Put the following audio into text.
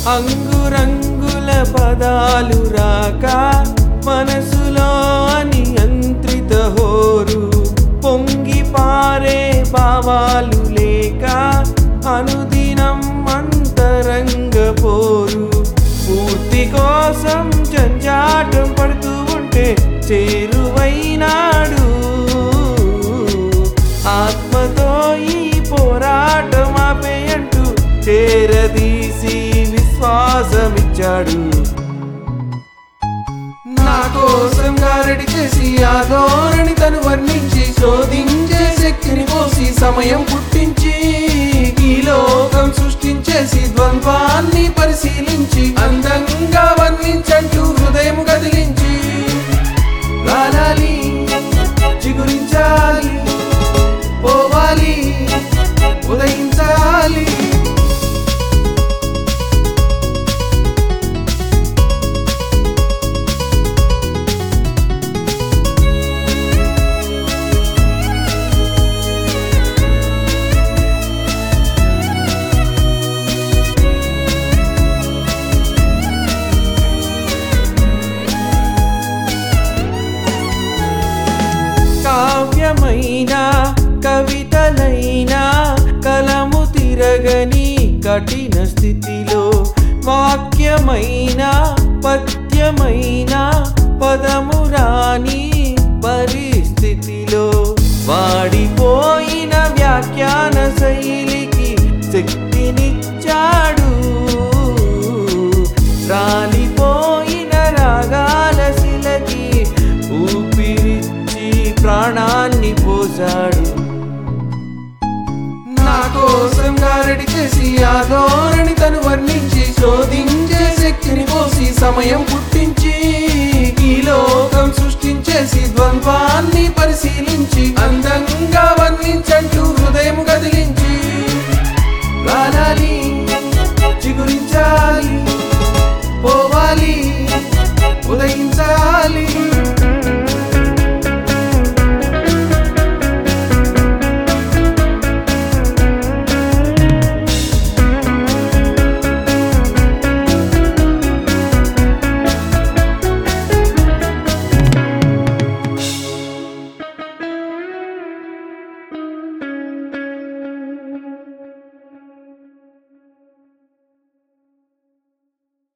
అంగురంగుల పదాలు రాక మనసులో అనియంత్రిత హోరు పొంగి పారే భావాలు లేక అనుదినం అంతరంగ పోరు పూర్తి కోసం జంజాటం పడుతూ ఉంటే చేరువైనాడు ఆత్మతో ఈ పోరాటం ఆపేయంటూ చేరదీసి విశ్వాసమిచ్చాడు నా కోసం గారడి చేసి ఆ ధోరణి తను వర్ణించి శోధించే శక్తిని పోసి సమయం పుట్టించి ఈ లోకం సృష్టించేసి ద్వంద్వాన్ని పరిశీలించి అందంగా వర్ణించంటూ హృదయం కదిలించి రాలాలి చిగురించాలి పోవాలి ఉదయించాలి కావ్యమైన కవితలైన కలము తిరగని కఠిన స్థితిలో వాక్యమైన పద్యమైన పదము రాని పరిస్థితిలో వాడిపోయిన వ్యాఖ్యాన శైలికి శక్తినిచ్చాడు రాలిపోయిన రాగాల శిలకి ఊపిరిచ్చి ప్రాణాన్ని పోసాడు నా కోసం గారడి చేసి ఆ ధోరణి తను వర్ణించి శోధించే శక్తిని పోసి సమయం పుట్టించి ఈ లోకం సృష్టించేసి ద్వంద్వాన్ని పరిశీలించి అందంగా వర్ణించంటూ హృదయం కదిలి